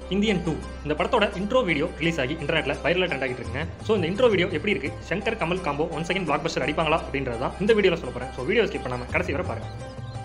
Indian two இந்த படத்தோட intro video release ஆகி இன்டர்நெட்ல வைரலாக ட்ரெண்ட் ஆகிட்டு இருக்குங்க ஸோ இந்த இன்ட்ரோ வீடியோ எப்படி இருக்கு Shankar Kamal combo one second blockbuster அடிப்பாங்களா அப்படின்றது தான் இந்த வீடியோவில் சொல்ல போறேன் ஸோ வீடியோ ஸ்கிப் பண்ணாம கடைசி வரை பாருங்க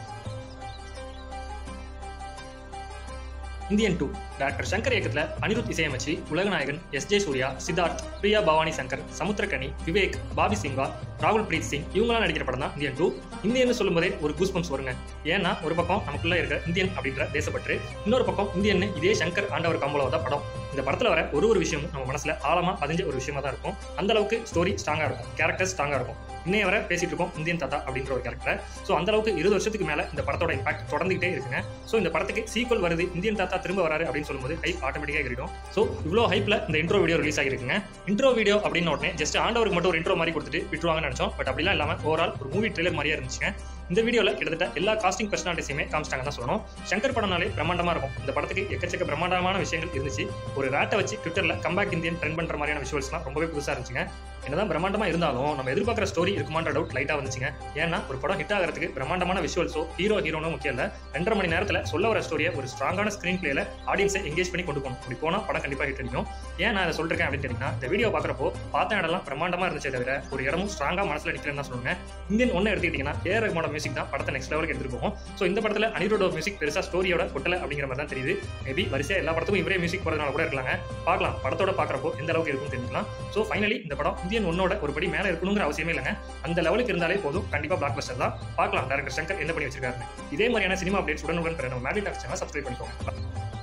இந்தியன் டூ டாக்டர் சங்கர் இயக்கத்தில் அனிருத் இசையமைச்சு உலகநாயகன் எஸ் ஜே சூர்யா சித்தார்த் பிரியா பவானி சங்கர் சமுத்திரகனி விவேக் பாபி சிங்கா ராகுல் பிரீத் சிங் இவங்களாம் நடிக்கிற படம் தான் இந்தியன் டூ இந்தியன் சொல்லும்போதே ஒரு கூஸ் பம்ப்ஸ் வருங்க ஏன்னா ஒரு பக்கம் நமக்குள்ள இருக்கிற இந்தியன் அப்படின்ற தேசப்பற்று இன்னொரு பக்கம் இந்தியன் இதே சங்கர் ஆண்டவர் கம்பளம் தான் படம் இந்த படத்துல வர ஒரு ஒரு விஷயமும் நம்ம மனசுல ஆழமா பதிஞ்ச ஒரு விஷயமா தான் இருக்கும் அந்த அளவுக்கு ஸ்டோரி ஸ்ட்ராங்கா இருக்கும் கேரக்டர் ஸ்ட்ராங்கா இருக்கும் இன்னைய வரை பேசிட்டு இருக்கோம் இந்தியன் தாத்தா அப்படின்ற ஒரு கேரக்டர் ஸோ அந்த அளவுக்கு இருபது வருஷத்துக்கு மேல இந்த படத்தோட இம்பாக்ட் தொடர்ந்துகிட்டே இருக்குங்க ஸோ இந்த படத்துக்கு சீக்வல் வருது இந்தியன் தாத்தா திரும்ப வராரு அப்படின்னு சொல்லும்போது ஹைப் ஆட்டோமேட்டிக்காக இருக்கும் ஸோ இவ்வளோ ஹைப்ல இந்த இன்ட்ரோ வீடியோ ரிலீஸ் ஆகிருக்குங்க இன்ட்ரோ வீடியோ அப்படின்னு உடனே ஜஸ்ட் ஆண்டவருக்கு மட்டும் ஒரு இன்ட்ரோ மாதிரி கொடுத்துட்டு விட்டுருவாங்கன்னு நினைச்சோம் பட் அப்படிலாம் இல்லாம ஓவரால் ஒரு மூவி ட்ரெய்லர் மாதிரியே இருந்துச்சுங்க இந்த வீடியோவில் கிட்டத்தட்ட எல்லா காஸ்டிங் பர்சனாலிட்டிஸுமே காமிச்சிட்டாங்க தான் சொல்லணும் சங்கர் படம்னாலே பிரம்மாண்டமா இருக்கும் இந்த படத்துக்கு எக்கச்சக்க பிரம்மாண்டமான விஷயங்கள் இருந்துச்சு ஒரு ரேட்டை வச்சு ட்விட்டர்ல கம்பேக் இந்தியன் ட்ரெண்ட் பண்ற மாதிரியான விஷுவல்ஸ்லாம் ரொம்பவே புதுசா இருந்துச்சுங்க என்னதான் பிரம்மாண்டமா இருந்தாலும் நம்ம எதிர்பார்க்குற ஸ்டோரி இருக்குமான்ற டவுட் லைட்டா வந்துச்சுங்க ஏன்னா ஒரு படம் ஹிட் ஆகிறதுக்கு பிரம்மாண்டமான விஷுவல்ஸோ ஹீரோ ஹீரோனும் முக்கியம் இல்ல ரெண்டரை மணி நேரத்துல சொல்ல வர ஸ்டோரியை ஒரு ஸ்ட்ராங்கான ஸ்கிரீன் பிளேல ஆடியன்ஸை எங்கேஜ் பண்ணி கொண்டு போகணும் அப்படி போனா படம் கண்டிப்பா ஹிட் அடிக்கும் ஏன் நான் அதை சொல்றேன் அப்படின்னு கேட்டீங்கன்னா இந்த வீடியோ பாக்குறப்போ பார்த்த இடம்லாம் பிரம்மாண்டமா இருந்துச்சே தவிர ஒரு இடமும் ஸ்ட்ராங்கா மனசுல நிக்கிறேன்னு தான் சொல்லுங்க இந்தியன் ஒன்னு எடுத்துக்கிட்டீங்கன்னா ஏ ரகுமானோட மியூசிக் தான் படத்தை நெக்ஸ்ட் லெவலுக்கு எடுத்துட்டு போகும் ஸோ இந்த படத்துல அனிருடோட மியூசிக் பெருசா ஸ்டோரியோட கொட்டல அப்படிங்கிற மாதிரி தான் தெரியுது மேபி வரிசையா எல்லா படத்துக்கும் இவரே மியூசிக் போறதுனால கூட இருக்கலாங்க பார்க்கலாம் படத்தோட பாக்குறப்போ எந்த அளவுக்கு இருக்கும்னு தெரிஞ்சுக்கலாம் ஸோ ஃபைனலி இந்த படம் இந்தியன் ஒன்னோட ஒரு படி மேல இருக்கணுங்கிற அவசியமே இல்லைங்க அந்த லெவலுக்கு இருந்தாலே போதும் கண்டிப்பா பிளாக் பஸ்டர் தான் பார்க்கலாம் டேரக்டர் சங்கர் என்ன பண்ணி வச்சிருக்காரு இதே மாதிரியான சினிமா அப்டேட்ஸ் உடனுடன் பெற நம்ம மேடி டாக்ஸ் சேனல் சப்ஸ்கிரைப் பண்ணிக்கோங்க